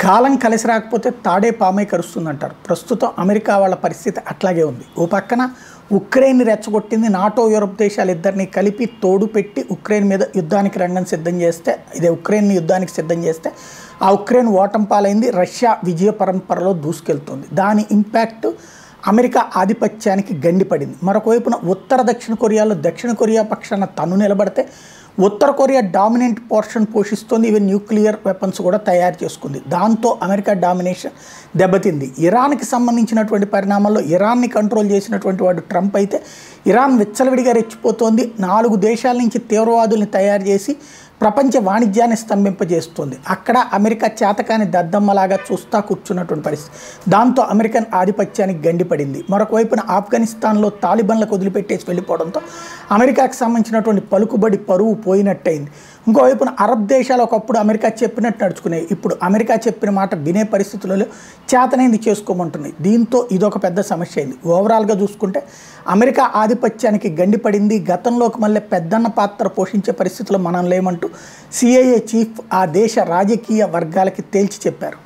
కాలం కలిసి రాకపోతే తాడే పామై కరుస్తుందంటారు ప్రస్తుతం అమెరికా వాళ్ళ పరిస్థితి అట్లాగే ఉంది ఓ పక్కన ఉక్రెయిన్ రెచ్చగొట్టింది నాటో యూరప్ దేశాలు ఇద్దరిని కలిపి తోడు పెట్టి ఉక్రెయిన్ మీద యుద్ధానికి రంగం సిద్ధం చేస్తే ఇదే ఉక్రెయిన్ యుద్ధానికి సిద్ధం చేస్తే ఆ ఉక్రెయిన్ ఓటం పాలైంది రష్యా విజయ పరంపరలో దూసుకెళ్తుంది దాని ఇంపాక్ట్ అమెరికా ఆధిపత్యానికి గండిపడింది మరొక వైపున ఉత్తర దక్షిణ కొరియాలో దక్షిణ కొరియా పక్షాన తను నిలబడితే ఉత్తర కొరియా డామినెంట్ పోర్షన్ పోషిస్తోంది ఈవెన్ న్యూక్లియర్ వెపన్స్ కూడా తయారు చేసుకుంది దాంతో అమెరికా డామినేషన్ దెబ్బతింది ఇరాన్కి సంబంధించినటువంటి పరిణామాల్లో ఇరాన్ని కంట్రోల్ చేసినటువంటి వాడు ట్రంప్ అయితే ఇరాన్ విచ్చలవిడిగా రెచ్చిపోతోంది నాలుగు దేశాల నుంచి తీవ్రవాదుల్ని తయారు చేసి ప్రపంచ వాణిజ్యాన్ని స్తంభింపజేస్తుంది అక్కడ అమెరికా చేతకాని దద్దమ్మలాగా చూస్తా కూర్చున్నటువంటి పరిస్థితి దాంతో అమెరికన్ ఆధిపత్యానికి గండిపడింది మరొక వైపున ఆఫ్ఘనిస్తాన్లో తాలిబన్లకు వదిలిపెట్టేసి వెళ్ళిపోవడంతో అమెరికాకి సంబంధించినటువంటి పలుకుబడి పరువు పోయినట్టయింది ఇంకోవైపున అరబ్ దేశాలు ఒకప్పుడు అమెరికా చెప్పినట్టు నడుచుకునేవి ఇప్పుడు అమెరికా చెప్పిన మాట వినే పరిస్థితులలో చేతనైంది చేసుకోమంటున్నాయి దీంతో ఇదొక పెద్ద సమస్య అయింది ఓవరాల్గా చూసుకుంటే అమెరికా ఆధిపత్యానికి గండిపడింది గతంలోకి మళ్ళీ పెద్దన్న పాత్ర పోషించే పరిస్థితుల్లో మనం లేమంటూ సిఐఏ చీఫ్ ఆ దేశ రాజకీయ వర్గాలకి తేల్చి చెప్పారు